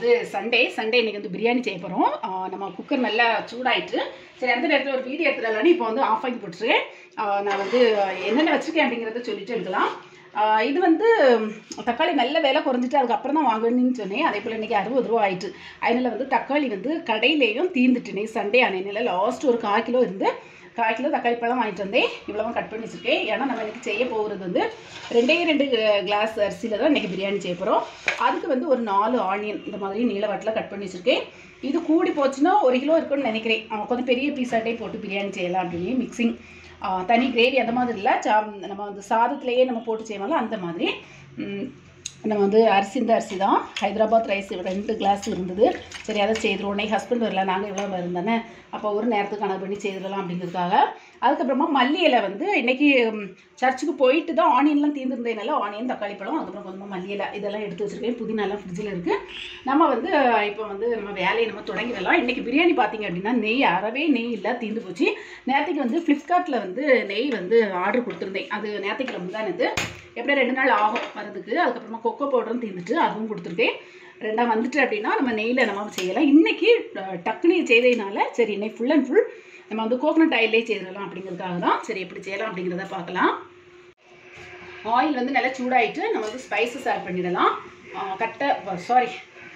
வந்து Sunday Sunday இன்னைக்கு வந்து பிரியாணி செய்ய போகிறோம் நம்ம குக்கர் நல்லா சூடாயிட்டு சரி அந்த நேரத்தில் ஒரு வீடியோ எடுத்துடலான்னு இப்போ வந்து ஆஃப் ஆகி போட்டுருக்கேன் ஆஹ் நான் வந்து என்னென்ன வச்சுருக்கேன் அப்படிங்கிறத சொல்லிட்டு எடுக்கலாம் ஆஹ் இது வந்து ம், தக்காளி நல்ல விலை குறைஞ்சிட்டு அதுக்கப்புறம் தான் வாங்கணும்னு சொன்னேன் அதே போல் இன்றைக்கி அறுபது ரூபா ஆயிட்டு அதனால் வந்து தக்காளி வந்து கடையிலேயும் தீர்ந்துட்டு இன்னைக்கு சண்டே ஆனதுனால லாஸ்ட் ஒரு கால் கிலோ இருந்து கால் கிலோ தக்காளி பழம் வாங்கிட்டு வந்தேன் இவ்வளவும் கட் பண்ணி வச்சுருக்கேன் ஏன்னா நம்ம இன்றைக்கி செய்ய போகிறது வந்து ரெண்டே ரெண்டு கிளாஸ் அரிசியில் தான் இன்றைக்கி பிரியாணி செய்ய போகிறோம் அதுக்கு வந்து ஒரு நாலு ஆனியன் இந்த மாதிரி நீளவாட்டில் கட் பண்ணி வச்சுருக்கேன் இது கூடி போச்சுன்னா ஒரு கிலோ இருக்குன்னு நினைக்கிறேன் ஆ, கொஞ்சம் பெரிய பீஸாட்டே போட்டு பிரியாணி செய்யலாம் அப்படின்னு மிக்சிங் தனி கிரேவி அந்த மாதிரி இல்லை சா நம்ம வந்து சாதத்துலேயே நம்ம போட்டு செய்வோம்ல அந்த மாதிரி ம், நம்ம வந்து அரிசி இந்த அரிசி தான் ஹைதராபாத் ரைஸ் ரெண்டு கிளாஸ் இருந்தது சரி அதை செய்திருவோம் உடனே ஹஸ்பண்ட் வரல நாங்கள் எவ்வளோ இருந்தானே அப்போ ஒரு நேரத்துக்கு கணக்கு பண்ணி செய்திடலாம் அப்படிங்கிறதுக்காக அதுக்கப்புறமா மல்லி இலை வந்து இன்னைக்கு ம், சர்ச்சுக்கு போயிட்டு தான் ஆனியன்லாம் தீர்ந்துருந்ததுனால ஆனியன் தக்காளி பழம் அதுக்கப்புறம் கொஞ்சமாக மல்லி இலை இதெல்லாம் எடுத்து வச்சிருக்கேன் புதினாலாம் ஃப்ரிட்ஜில் இருக்குது நம்ம வந்து இப்போ வந்து நம்ம வேலையை நம்ம தொடங்கிடலாம் இன்றைக்கி பிரியாணி பார்த்தீங்க அப்படின்னா நெய் அறவே நெய் இல்லை தீர்ந்து போச்சு நேற்றுக்கு வந்து ஃப்ளிப்கார்ட்டில் வந்து நெய் வந்து ஆர்டர் கொடுத்துருந்தேன் அது நேற்றுக்கிழமை தான் இது எப்படியும் ரெண்டு நாள் ஆகும் வரதுக்கு அதுக்கப்புறமா கொக்கோ பவுடரும் தீர்ந்துட்டு அதுவும் கொடுத்துருக்கேன் ரெண்டாக வந்துட்டு அப்படின்னா நம்ம நெய்யில் நம்ம செய்யலாம் இன்றைக்கி டக்குனு செய்ததுனால சரி இன்னைக்கு ஃபுல் அண்ட் ஃபுல் நம்ம வந்து கோகனட் ஆயிலே செய்திடலாம் அப்படிங்கிறதுக்காக தான் சரி எப்படி செய்யலாம் அப்படிங்கிறத பார்க்கலாம் ஆயில் வந்து நல்லா சூடாயிட்டு நம்ம வந்து ஸ்பைசஸ் ஆட் பண்ணிடலாம் ஆ, கட்டை சாரி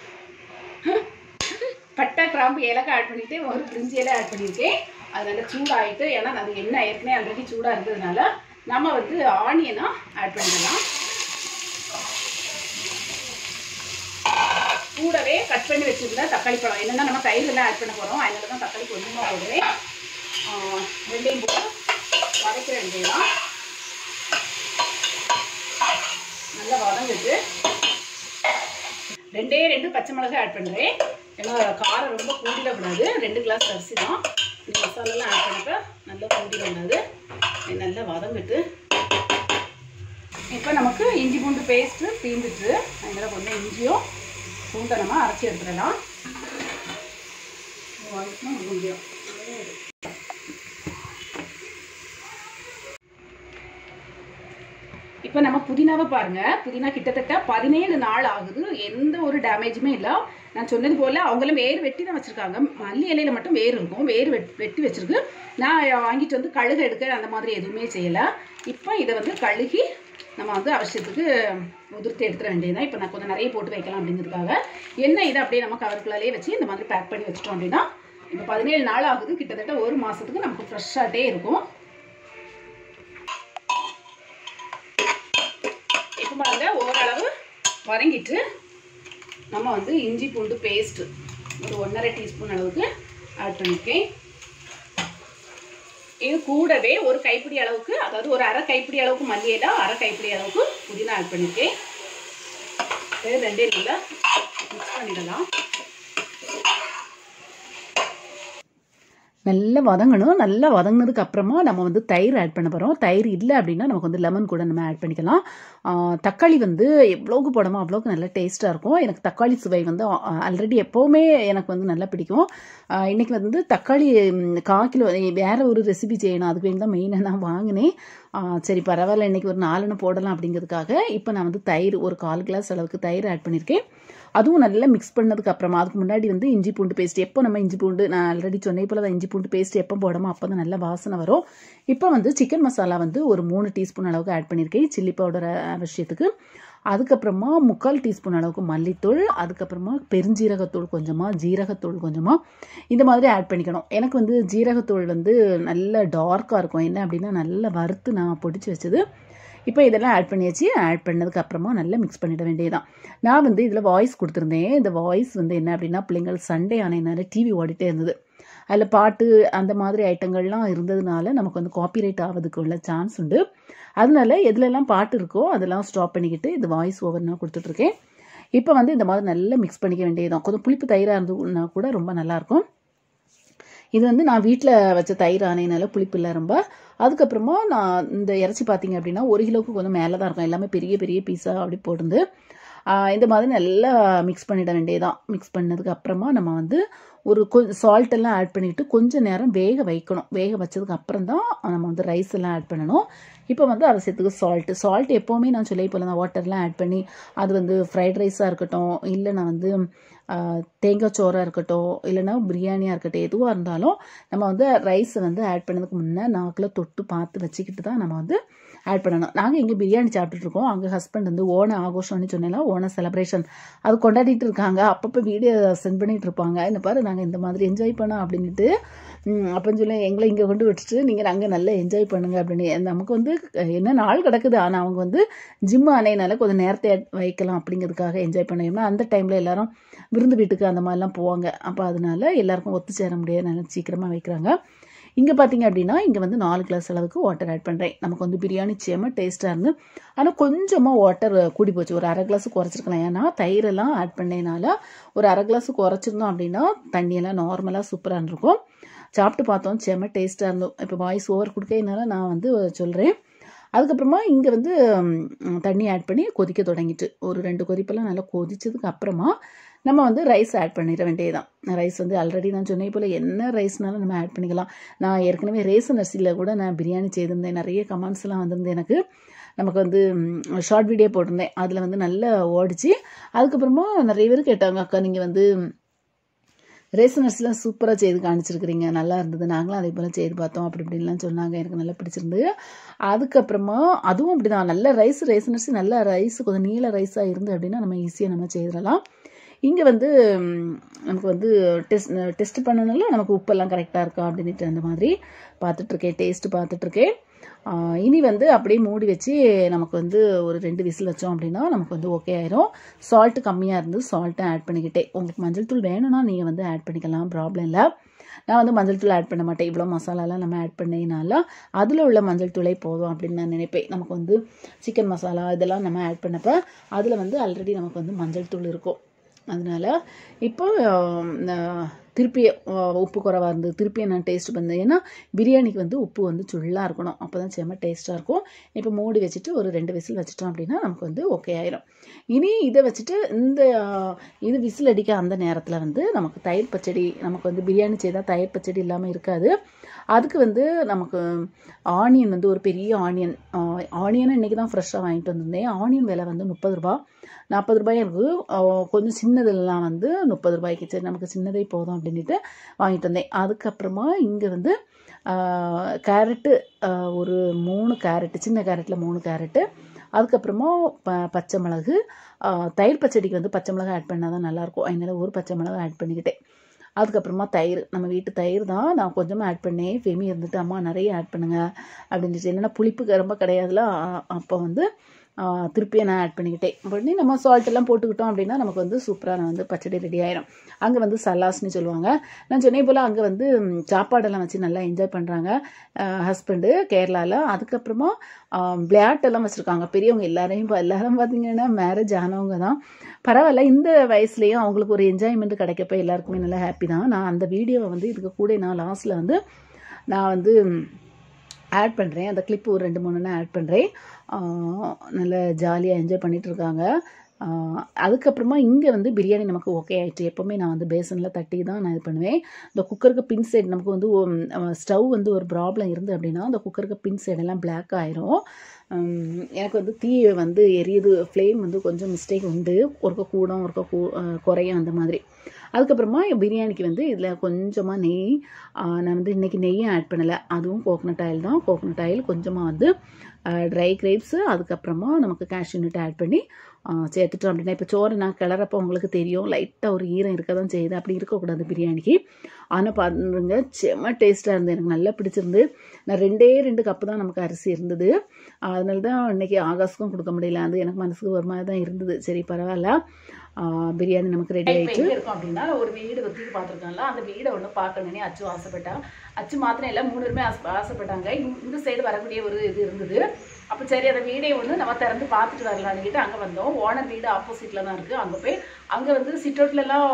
பட்டை கிராம்பு ஏலக்காய் ஆட் பண்ணிட்டு ஒரு பிரிஞ்சி இலை ஆட் பண்ணியிருக்கேன் அது நல்லா சூடாயிட்டு ஏன்னா அது எண்ணெய் ஏற்கனவே ஆல்ரெடி சூடாக இருந்ததுனால நம்ம வந்து ஆனியனா ஆட் பண்ணிடலாம் கூடவே கட் பண்ணி வச்சிருந்த தக்காளி பழம் என்னென்னா நம்ம தயிர் எல்லாம் ஆட் பண்ண போகிறோம் அதனால தான் தக்காளி கொஞ்சமாக போடுவேன் ஆ, ரெண்டையும் போட்டு வதக்கிற வேண்டியதான் நல்லா வதங்கிட்டு ரெண்டே ரெண்டு பச்சை மிளகாய் ஆட் பண்ணுறேன் ஏன்னா காரம் ரொம்ப கூடிடக்கூடாது ரெண்டு கிளாஸ் அரிசி தான் இந்த மசாலாலாம் ஆட் பண்ணப்ப நல்லா கூடிடக்கூடாது இது நல்லா வதங்கிட்டு இப்போ நமக்கு இஞ்சி பூண்டு பேஸ்ட்டு தீந்துட்டு அதனால் கொஞ்சம் இஞ்சியும் பூண்டை நம்ம அரைச்சி எடுத்துடலாம் இஞ்சியும் இப்போ நம்ம புதினாவை பாருங்க புதினா கிட்டத்தட்ட பதினேழு நாள் ஆகுது எந்த ஒரு டேமேஜுமே இல்லை நான் சொன்னது போல் அவங்களும் வேர் வெட்டி தான் வச்சுருக்காங்க மல்லி இலையில மட்டும் வேர் இருக்கும் வேர் வெட் வெட்டி வச்சிருக்கு நான் வாங்கிட்டு வந்து கழுகு எடுக்க அந்த மாதிரி எதுவுமே செய்யலை இப்போ இதை வந்து கழுகி நம்ம வந்து அவசியத்துக்கு உதிர்த்து எடுத்துட வேண்டியதுதான் இப்போ நான் கொஞ்சம் நிறைய போட்டு வைக்கலாம் அப்படிங்கிறதுக்காக என்ன இதை அப்படியே நம்ம கவருக்குள்ளாலே வச்சு இந்த மாதிரி பேக் பண்ணி வச்சிட்டோம் அப்படின்னா இப்போ பதினேழு நாள் ஆகுது கிட்டத்தட்ட ஒரு மாதத்துக்கு நமக்கு ஃப்ரெஷ்ஷாகிட்டே இருக்கும் இப்போ பாருங்க ஓரளவு வதங்கிட்டு நம்ம வந்து இஞ்சி பூண்டு பேஸ்ட்டு ஒரு ஒன்றரை டீஸ்பூன் அளவுக்கு ஆட் பண்ணியிருக்கேன் இது கூடவே ஒரு கைப்பிடி அளவுக்கு அதாவது ஒரு அரை கைப்பிடி அளவுக்கு மல்லியில அரை கைப்பிடி அளவுக்கு புதினா ஆட் பண்ணியிருக்கேன் இது ரெண்டே நல்லா மிக்ஸ் பண்ணிடலாம் நல்லா வதங்கணும் நல்லா வதங்கினதுக்கு அப்புறமா நம்ம வந்து தயிர் ஆட் பண்ண போகிறோம் தயிர் இல்லை அப்படின்னா நமக்கு வந்து லெமன் கூட நம்ம ஆட் பண்ணிக்கலாம் ஆஹ் தக்காளி வந்து எவ்வளோக்கு போடமோ அவ்வளோக்கு நல்ல டேஸ்ட்டாக இருக்கும் எனக்கு தக்காளி சுவை வந்து ஆல்ரெடி எப்போவுமே எனக்கு வந்து நல்லா பிடிக்கும் ஆஹ் இன்னைக்கு வந்து தக்காளி ம், கால் கிலோ வேற ஒரு ரெசிபி செய்யணும் அதுக்கு வேண்டி தான் மெயினாக நான் வாங்கினேன் ஆஹ் சரி பரவாயில்ல இன்னைக்கு ஒரு நாலுன்னு போடலாம் அப்படிங்கிறதுக்காக இப்போ நான் வந்து தயிர் ஒரு கால் கிளாஸ் அளவுக்கு தயிர் ஆட் பண்ணியிருக்கேன் அதுவும் நல்லா மிக்ஸ் பண்ணதுக்கு அப்புறமா அதுக்கு முன்னாடி வந்து இஞ்சி பூண்டு பேஸ்ட் எப்போ நம்ம இஞ்சி பூண்டு நான் ஆல்ரெடி சொன்னே போல தான் இஞ்சி பூண்டு பேஸ்ட் எப்போ போடாமோ அப்போ தான் நல்ல வாசனை வரும் இப்போ வந்து சிக்கன் மசாலா வந்து ஒரு மூணு டீஸ்பூன் அளவுக்கு ஆட் பண்ணியிருக்கேன் சில்லி பவுடர் அவசியத்துக்கு அதுக்கப்புறமா முக்கால் டீஸ்பூன் அளவுக்கு மல்லித்தூள் அதுக்கப்புறமா பெருஞ்சீரகத்தூள் கொஞ்சமாக ஜீரகத்தூள் கொஞ்சமாக இந்த மாதிரி ஆட் பண்ணிக்கணும் எனக்கு வந்து ஜீரகத்தூள் வந்து நல்ல டார்க்காக இருக்கும் என்ன அப்படின்னா நல்லா வறுத்து நான் பொடிச்சு வச்சது இப்போ இதெல்லாம் ஆட் பண்ணியாச்சு ஆட் பண்ணதுக்கு அப்புறமா நல்லா மிக்ஸ் பண்ணிட வேண்டியதுதான் நான் வந்து இதில் வாய்ஸ் கொடுத்துருந்தேன் இந்த வாய்ஸ் வந்து என்ன அப்படின்னா பிள்ளைங்கள் சண்டே ஆனதுனால டிவி ஓடிட்டே இருந்தது அதில் பாட்டு அந்த மாதிரி ஐட்டங்கள்லாம் இருந்ததுனால நமக்கு வந்து காப்பிரைட் ஆகிறதுக்கு உள்ள சான்ஸ் உண்டு அதனால எதுலெல்லாம் பாட்டு இருக்கோ அதெல்லாம் ஸ்டாப் பண்ணிக்கிட்டு இது வாய்ஸ் ஓவர் நான் கொடுத்துட்ருக்கேன் இப்போ வந்து இந்த மாதிரி நல்லா மிக்ஸ் பண்ணிக்க வேண்டியதுதான் கொஞ்சம் புளிப்பு தயிராக இருந்ததுன்னா கூட ரொம்ப நல்லாயிருக்கும் இது வந்து நான் வீட்டில் வச்ச தயிர் ஆனையினால புளிப்பு இல்லை ரொம்ப அதுக்கப்புறமா நான் இந்த இறைச்சி பார்த்தீங்க அப்படின்னா ஒரு கிலோவுக்கு கொஞ்சம் மேலே தான் இருக்கும் எல்லாமே பெரிய பெரிய பீஸாக அப்படி போட்டுருந்து ஆஹ் இந்த மாதிரி நல்லா மிக்ஸ் பண்ணிட வேண்டியதான் மிக்ஸ் பண்ணதுக்கு அப்புறமா நம்ம வந்து ஒரு கொஞ்சம் சால்ட் எல்லாம் ஆட் பண்ணிட்டு கொஞ்சம் நேரம் வேக வைக்கணும் வேக வச்சதுக்கு அப்புறம் தான் நம்ம வந்து ரைஸ் எல்லாம் ஆட் பண்ணணும் இப்போ வந்து அவசியத்துக்கு சால்ட்டு சால்ட் எப்போவுமே நான் சொல்லி போல தான் வாட்டர்லாம் ஆட் பண்ணி அது வந்து ஃப்ரைட் ரைஸாக இருக்கட்டும் இல்லை நான் வந்து ஆஹ், தேங்காய் சோறாக இருக்கட்டும் இல்லைன்னா பிரியாணியாக இருக்கட்டும் எதுவாக இருந்தாலும் நம்ம வந்து ரைஸை வந்து ஆட் பண்ணதுக்கு முன்னே நாக்கில் தொட்டு பார்த்து வச்சுக்கிட்டு தான் நம்ம வந்து ஆட் பண்ணணும் நாங்கள் இங்கே பிரியாணி சாப்பிட்டுட்டு இருக்கோம் அங்கே ஹஸ்பண்ட் வந்து ஓண ஆகோஷம்னு சொன்னேன்னா ஓண செலிப்ரேஷன் அது கொண்டாடிட்டு இருக்காங்க அப்பப்போ வீடியோ சென்ட் பண்ணிட்டு இருப்பாங்க இந்த பாரு நாங்கள் இந்த மாதிரி என்ஜாய் பண்ணோம் அப்படின்ட்டு ம், அப்பன்னு சொல்லி எங்களை இங்கே கொண்டு விட்டுட்டு நீங்கள் அங்கே நல்லா என்ஜாய் பண்ணுங்க அப்படின்னு நமக்கு வந்து என்ன நாள் கிடக்குது ஆனால் அவங்க வந்து ஜிம் ஆனையினால கொஞ்சம் நேரத்தை வைக்கலாம் அப்படிங்கிறதுக்காக என்ஜாய் பண்ணோம்னா அந்த டைமில் எல்லாரும் விருந்து வீட்டுக்கு அந்த மாதிரிலாம் போவாங்க அப்போ அதனால எல்லாருக்கும் ஒத்து சேர முடியாது நல்லா சீக்கிரமாக வைக்கிறாங்க இங்கே பார்த்தீங்க அப்படின்னா இங்கே வந்து நாலு கிளாஸ் அளவுக்கு வாட்டர் ஆட் பண்ணுறேன் நமக்கு வந்து பிரியாணி சேம டேஸ்ட்டாக இருந்து ஆனால் கொஞ்சமாக வாட்டர் கூடி போச்சு ஒரு அரை கிளாஸ் குறைச்சிருக்கலாம் ஏன்னா தயிரெல்லாம் ஆட் பண்ணதுனால ஒரு அரை கிளாஸ் குறைச்சிருந்தோம் அப்படின்னா தண்ணியெல்லாம் நார்மலாக சூப்பராக இருக்கும் சாப்பிட்டு பார்த்தோம் செம்ம டேஸ்ட்டாக இருந்தோம் இப்போ வாய்ஸ் ஓவர் கொடுக்கறதுனால நான் வந்து சொல்கிறேன் அதுக்கப்புறமா இங்கே வந்து ம், தண்ணி ஆட் பண்ணி கொதிக்க தொடங்கிட்டு ஒரு ரெண்டு கொதிப்பெல்லாம் நல்லா கொதிச்சதுக்கு அப்புறமா நம்ம வந்து ரைஸ் ஆட் பண்ணிட வேண்டியதுதான் ரைஸ் வந்து ஆல்ரெடி நான் சொன்னே போல் என்ன ரைஸ்னாலும் நம்ம ஆட் பண்ணிக்கலாம் நான் ஏற்கனவே ரேசன் அரிசியில் கூட நான் பிரியாணி செய்திருந்தேன் நிறைய கமெண்ட்ஸ்லாம் வந்திருந்தது எனக்கு நமக்கு வந்து ஷார்ட் வீடியோ போட்டிருந்தேன் அதில் வந்து நல்லா ஓடிச்சு அதுக்கப்புறமா நிறைய பேர் கேட்டாங்க அக்கா நீங்கள் வந்து ரேசன் அரிசிலாம் சூப்பராக செய்து காமிச்சிருக்கிறீங்க நல்லா இருந்தது நாங்களும் அதே போல் செய்து பார்த்தோம் அப்படி இப்படின்லாம் சொன்னாங்க எனக்கு நல்லா பிடிச்சிருந்தது அதுக்கப்புறமா அதுவும் அப்படி தான் நல்ல ரைஸ் ரேசன் அரிசி நல்ல ரைஸ் கொஞ்சம் நீள ரைஸாக இருந்து அப்படின்னா நம்ம ஈஸியாக நம்ம செய்திடலாம் இங்கே வந்து ம், நமக்கு வந்து டெஸ்ட் டெஸ்ட் பண்ணனால நமக்கு உப்பெல்லாம் கரெக்டாக இருக்கா அப்படின்ட்டு அந்த மாதிரி பார்த்துட்ருக்கேன் டேஸ்ட் பார்த்துட்ருக்கேன் இனி வந்து அப்படியே மூடி வச்சு நமக்கு வந்து ஒரு ரெண்டு விசில் வச்சோம் அப்படின்னா நமக்கு வந்து ஓகே ஆயிரும் சால்ட் கம்மியாக இருந்து சால்ட்டை ஆட் பண்ணிக்கிட்டே உங்களுக்கு மஞ்சள் தூள் வேணும்னா நீங்கள் வந்து ஆட் பண்ணிக்கலாம் ப்ராப்ளம் இல்லை நான் வந்து மஞ்சள் தூள் ஆட் பண்ண மாட்டேன் இவ்வளோ மசாலாலாம் நம்ம ஆட் பண்ணதுனால அதில் உள்ள மஞ்சள் தூளே போதும் அப்படின்னு நான் நினைப்பேன் நமக்கு வந்து சிக்கன் மசாலா இதெல்லாம் நம்ம ஆட் பண்ணப்ப அதில் வந்து ஆல்ரெடி நமக்கு வந்து மஞ்சள் தூள் இருக்கும் அதனால இப்போ ஆம், நான் திருப்பி ஆ, உப்பு குறைவா இருந்தது திருப்பி நான் டேஸ்ட் பண்ணேன் ஏன்னா பிரியாணிக்கு வந்து உப்பு வந்து சுள்ளாக இருக்கணும் அப்போ தான் செம்ம டேஸ்ட்டாக இருக்கும் இப்போ மூடி வச்சுட்டு ஒரு ரெண்டு விசில் வச்சுட்டோம் அப்படின்னா நமக்கு வந்து ஓகே ஆயிரும் இனி இதை வச்சுட்டு இந்த ஆ, இது விசில் அடிக்க அந்த நேரத்தில் வந்து நமக்கு தயிர் பச்சடி நமக்கு வந்து பிரியாணி செய்தால் தயிர் பச்சடி இல்லாமல் இருக்காது அதுக்கு வந்து நமக்கு ஆனியன் வந்து ஒரு பெரிய ஆனியன் ஆனியனை இன்றைக்கி தான் ஃப்ரெஷ்ஷாக வாங்கிட்டு வந்திருந்தேன் ஆனியன் விலை வந்து முப்பது ரூபா நாற்பது ரூபாய் இருக்குது ஆஹ் கொஞ்சம் சின்னதுலாம் வந்து முப்பது ரூபாய்க்கு சரி நமக்கு சின்னதே போதும் அப்படின்ட்டு வாங்கிட்டு வந்தேன் அதுக்கப்புறமா இங்கே வந்து ஆஹ் கேரட்டு ஆஹ் ஒரு மூணு கேரட்டு சின்ன கேரட்டில் மூணு கேரட்டு அதுக்கப்புறமா ப பச்சை மிளகு ஆஹ் தயிர் பச்சடிக்கு வந்து பச்சை மிளகு ஆட் பண்ணால் தான் நல்லாயிருக்கும் அதனால ஒரு பச்சை மிளகு ஆட் பண்ணிக்கிட்டேன் அதுக்கப்புறமா தயிர் நம்ம வீட்டு தயிர் தான் நான் கொஞ்சமாக ஆட் பண்ணேன் ஃபெமி இருந்துட்டு அம்மா நிறைய ஆட் பண்ணுங்க அப்படின்ட்டு என்னென்னா புளிப்பு ரொம்ப கிடையாதுல அ- அப்போ வந்து ஆ, திருப்பியும் நான் ஆட் பண்ணிக்கிட்டேன் பண்ணி நம்ம சால்ட் எல்லாம் போட்டுக்கிட்டோம் அப்படின்னா நமக்கு வந்து சூப்பராக நான் வந்து பச்சடி ரெடி ஆயிரும் அங்கே வந்து சலாஸ்னு சொல்லுவாங்க நான் சொன்னே போல் அங்கே வந்து ம், சாப்பாடெல்லாம் வச்சு நல்லா என்ஜாய் பண்ணுறாங்க ஹஸ்பண்டு கேரளாவில் அதுக்கப்புறமா விளையாட்டு எல்லாம் வச்சுருக்காங்க பெரியவங்க எல்லாரையும் பா- எல்லாரும் பார்த்தீங்கன்னா மேரேஜ் ஆனவங்க தான் பரவாயில்ல இந்த வயசுலேயும் அவங்களுக்கு ஒரு என்ஜாய்மெண்ட் கிடைக்கப்ப எல்லாருக்குமே நல்லா ஹாப்பி தான் நான் அந்த வீடியோவை வந்து இதுக்கு கூட நான் லாஸ்ட்டில் வந்து நான் வந்து ஆட் பண்ணுறேன் அந்த கிளிப் ஒரு ரெண்டு மூணுன்னு ஆட் பண்ணுறேன் நல்ல ஜாலியாக என்ஜாய் பண்ணிட்டு இருக்காங்க ஆஹ் அதுக்கப்புறமா இங்கே வந்து பிரியாணி நமக்கு ஓகே ஆயிடுச்சு எப்போவுமே நான் வந்து பேசனில் தட்டி தான் நான் இது பண்ணுவேன் இந்த குக்கருக்கு பின் சைடு நமக்கு வந்து ஸ்டவ் வந்து ஒரு ப்ராப்ளம் இருந்து அப்படின்னா அந்த குக்கருக்கு பின் சைடெல்லாம் பிளாக் ஆயிரும் உம், எனக்கு வந்து தீ வந்து எரியுது ஃப்ளேம் வந்து கொஞ்சம் மிஸ்டேக் உண்டு ஒருக்க கூடும் ஒருக்க கூ ஆஹ் குறையும் அந்த மாதிரி அதுக்கப்புறமா பிரியாணிக்கு வந்து இதில் கொஞ்சமாக நெய் ஆஹ் நான் வந்து இன்றைக்கி நெய்யும் ஆட் பண்ணலை அதுவும் கோகனட் ஆயில் தான் கோகனட் ஆயில் கொஞ்சமாக வந்து ட்ரை கிரேப்ஸு அதுக்கப்புறமா நமக்கு கேஷ்யூ நட் ஆட் பண்ணி ஆஹ் சேர்த்துட்டோம் அப்படின்னா இப்போ சோறு நான் கிளறப்போ உங்களுக்கு தெரியும் லைட்டாக ஒரு ஈரம் இருக்க தான் செய்யுது அப்படி இருக்கக்கூடாது பிரியாணிக்கு ஆனால் பாருங்க செம்ம டேஸ்ட்டாக இருந்தது எனக்கு நல்லா பிடிச்சிருந்து நான் ரெண்டே ரெண்டு கப்பு தான் நமக்கு அரிசி இருந்தது அதனால தான் இன்னைக்கு ஆகாஸ்க்கும் கொடுக்க முடியல அது எனக்கு மனசுக்கு ஒரு மாதிரி தான் இருந்தது சரி பரவாயில்ல ஆஹ் பிரியாணி நமக்கு ரெடி ஆயிடுச்சு இருக்கும் அப்படின்னா ஒரு வீடு ஒத்தி பார்த்துருக்காங்களா அந்த வீடை ஒன்று பார்க்கணுன்னே அச்சு ஆசைப்பட்டா அச்சு மாத்திரம் இல்லை மூணு பேருமே ஆசை ஆசைப்பட்டாங்க இந்த- இந்த சைடு வரக்கூடிய ஒரு இது இருந்தது அப்போ சரி அந்த வீடே ஒன்று நம்ம திறந்து பார்த்துட்டு வரலான்னுக்கிட்டு அங்கே வந்தோம் ஓனர் வீடு ஆப்போசிட்டில் தான் இருக்குது அங்கே போய் அங்கே வந்து சிட்டவுட்லலாம்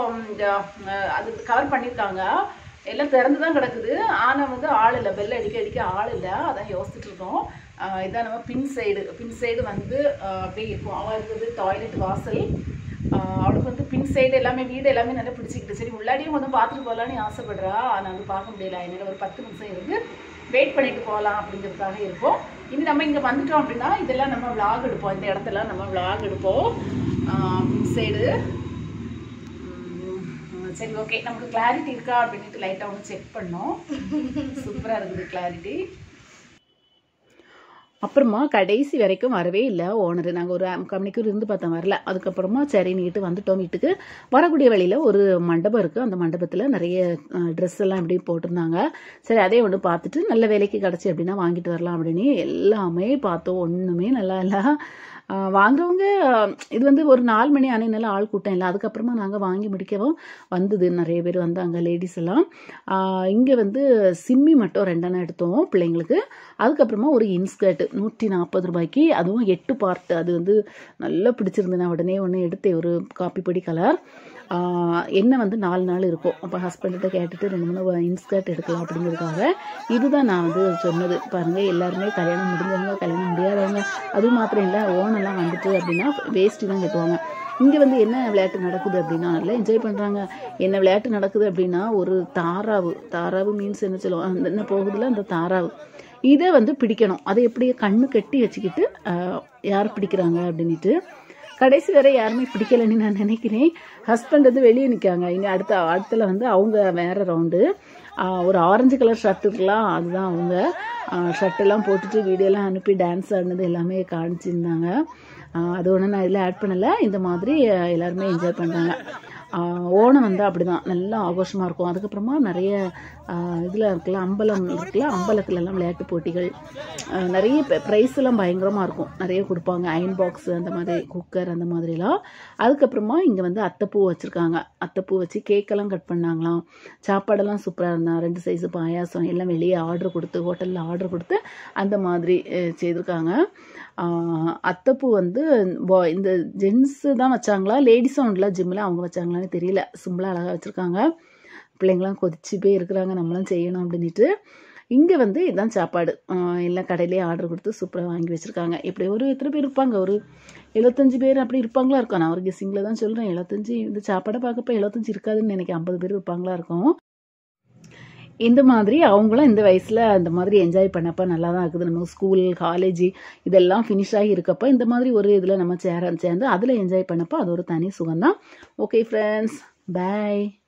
அது கவர் பண்ணியிருக்காங்க எல்லாம் திறந்து தான் கிடக்குது ஆனால் வந்து ஆள் இல்லை பெல் அடிக்க அடிக்க ஆள் இல்லை அதான் யோசிச்சுட்டு இருக்கோம் ஆஹ் இதான் நம்ம பின் சைடு பின் சைடு வந்து ஆஹ் அப்படியே இருக்கும் அவன் இருக்குது டாய்லெட் வாசல் ஆஹ் அவளுக்கு வந்து பின் சைடு எல்லாமே வீடு எல்லாமே நல்லா பிடிச்சிக்கிட்டு சரி உள்ளாடியும் வந்து பார்த்துட்டு போகலான்னு ஆசைப்படுறா ஆனால் வந்து பார்க்க முடியல அதனால ஒரு பத்து நிமிஷம் இருந்து வெயிட் பண்ணிட்டு போகலாம் அப்படிங்கிறதுக்காக இருப்போம் இனி நம்ம இங்கே வந்துட்டோம் அப்படின்னா இதெல்லாம் நம்ம vlog எடுப்போம் இந்த இடத்துல நம்ம vlog எடுப்போம் பின் சைடு சரி ஓகே நமக்கு கிளாரிட்டி இருக்கா அப்படின்ட்டு லைட்டாக ஒன்று செக் பண்ணோம் சூப்பராக இருக்குது கிளாரிட்டி அப்புறமா கடைசி வரைக்கும் வரவே இல்லை ஓனர் நாங்கள் ஒரு முக்கால் மணிக்கூர் இருந்து பார்த்தோம் வரல அதுக்கப்புறமா சரி நீட்டு வந்துட்டோம் வீட்டுக்கு வரக்கூடிய வழியில் ஒரு மண்டபம் இருக்குது அந்த மண்டபத்தில் நிறைய ட்ரெஸ் எல்லாம் இப்படி போட்டிருந்தாங்க சரி அதே ஒன்று பார்த்துட்டு நல்ல வேலைக்கு கிடச்சி அப்படின்னா வாங்கிட்டு வரலாம் அப்படின்னு எல்லாமே பார்த்தோம் ஒன்றுமே நல்லா இல்லை ஆஹ் வாங்குறவங்க இது வந்து ஒரு நாலு மணி ஆனதுனால ஆள் கூட்டம் இல்லை அதுக்கப்புறமா நாங்கள் வாங்கி முடிக்கவும் வந்தது நிறைய பேர் வந்தாங்க லேடிஸ் எல்லாம் இங்கே வந்து சிம்மி மட்டும் ரெண்டெண்ணம் எடுத்தோம் பிள்ளைங்களுக்கு அதுக்கப்புறமா ஒரு இன்ஸ்கர்ட் நூற்றி நாற்பது ரூபாய்க்கு அதுவும் எட்டு பார்ட் அது வந்து நல்லா பிடிச்சிருந்து நான் உடனே ஒன்று எடுத்தேன் ஒரு காப்பி பொடி கலர் என்ன வந்து நாலு நாள் இருக்கும் அப்போ ஹஸ்பண்ட்கிட்ட கேட்டுட்டு ரெண்டு மூணு இன்ஸ்கர்ட் எடுக்கலாம் அப்படிங்கிறதுக்காக இதுதான் நான் வந்து சொன்னது பாருங்கள் எல்லாருமே கல்யாணம் முடிஞ்சவங்க கல்யாணம் முடியாதவங்க அது மாத்திரம் இல்லை ஓனெல்லாம் வந்துட்டு அப்படின்னா வேஷ்டி தான் கட்டுவாங்க இங்கே வந்து என்ன விளையாட்டு நடக்குது அப்படின்னா நல்லா என்ஜாய் பண்ணுறாங்க என்ன விளையாட்டு நடக்குது அப்படின்னா ஒரு தாராவு தாராவு மீன்ஸ் என்ன சொல்லுவோம் அந்த என்ன போகுதுல அந்த தாராவு இதை வந்து பிடிக்கணும் அதை எப்படி கண்ணு கட்டி வச்சுக்கிட்டு ஆஹ், யார் பிடிக்கிறாங்க அப்படின்ட்டு கடைசி வரை யாருமே பிடிக்கலைன்னு நான் நினைக்கிறேன் ஹஸ்பண்ட் வந்து வெளியே நிற்காங்க இனி அடுத்த அடுத்துல வந்து அவங்க வேற ரவுண்டு ஒரு ஆரஞ்சு கலர் ஷர்ட் இருக்கலாம் அதுதான் அவங்க ஷர்ட்டெல்லாம் போட்டுட்டு வீடியோலாம் அனுப்பி டான்ஸ் ஆடினது எல்லாமே காமிச்சிருந்தாங்க ஆஹ் அது ஒன்று நான் இதில் ஆட் பண்ணலை இந்த மாதிரி ஆஹ் எல்லாருமே என்ஜாய் பண்ணுறாங்க ஓணம் வந்து அப்படிதான் நல்லா ஆகோஷமாக இருக்கும் அதுக்கப்புறமா நிறைய இதில் இருக்குல்ல அம்பலம் இருக்குல்ல அம்பலத்துலலாம் விளையாட்டு போட்டிகள் ஆஹ் நிறைய ப்ரைஸ் எல்லாம் பயங்கரமாக இருக்கும் நிறைய கொடுப்பாங்க அயன் பாக்ஸ் அந்த மாதிரி குக்கர் அந்த மாதிரிலாம் அதுக்கப்புறமா இங்கே வந்து அத்தைப்பூ வச்சுருக்காங்க அத்தைப்பூ வச்சு கேக்கெல்லாம் கட் பண்ணாங்களாம் சாப்பாடெல்லாம் சூப்பராக இருந்தா ரெண்டு சைஸு பாயாசம் எல்லாம் வெளியே ஆர்டர் கொடுத்து ஹோட்டலில் ஆர்டர் கொடுத்து அந்த மாதிரி அஹ், செய்திருக்காங்க ஆஹ், அத்தைப்பூ வந்து boy- இந்த ஜென்ஸு தான் வச்சாங்களா லேடிஸும் உண்டுல ஜிம்மில் அவங்க வச்சாங்களான்னு தெரியல சிம்பிளாக அழகாக வச்சுருக்காங்க பிள்ளைங்களாம் கொதிச்சு போய் இருக்கிறாங்க நம்மளும் செய்யணும் அப்படின்ட்டு இங்கே வந்து இதுதான் சாப்பாடு ஆஹ் எல்லாம் கடையிலே ஆர்டர் கொடுத்து சூப்பராக வாங்கி வச்சுருக்காங்க இப்படி ஒரு எத்தனை பேர் இருப்பாங்க ஒரு எழுபத்தஞ்சு பேர் அப்படி இருப்பாங்களா இருக்கும் நான் ஒரு கெஸ்ஸிங்கில் தான் சொல்கிறேன் எழுபத்தஞ்சு இந்த சாப்பாடை பார்க்கப்ப எழுபத்தஞ்சு இருக்காதுன்னு நினைக்கிறேன் ஐம்பது பேர் இருப்பாங்களா இருக்கும் இந்த மாதிரி அவங்களும் இந்த வயசில் இந்த மாதிரி என்ஜாய் பண்ணப்ப நல்லா தான் இருக்குது நம்ம ஸ்கூல் காலேஜ் இதெல்லாம் ஃபினிஷ் ஆகி இருக்கப்ப இந்த மாதிரி ஒரு இதில் நம்ம சேர சேர்ந்து அதில் என்ஜாய் பண்ணப்போ அது ஒரு தனி சுகம்தான் ஓகே ஃப்ரெண்ட்ஸ் பை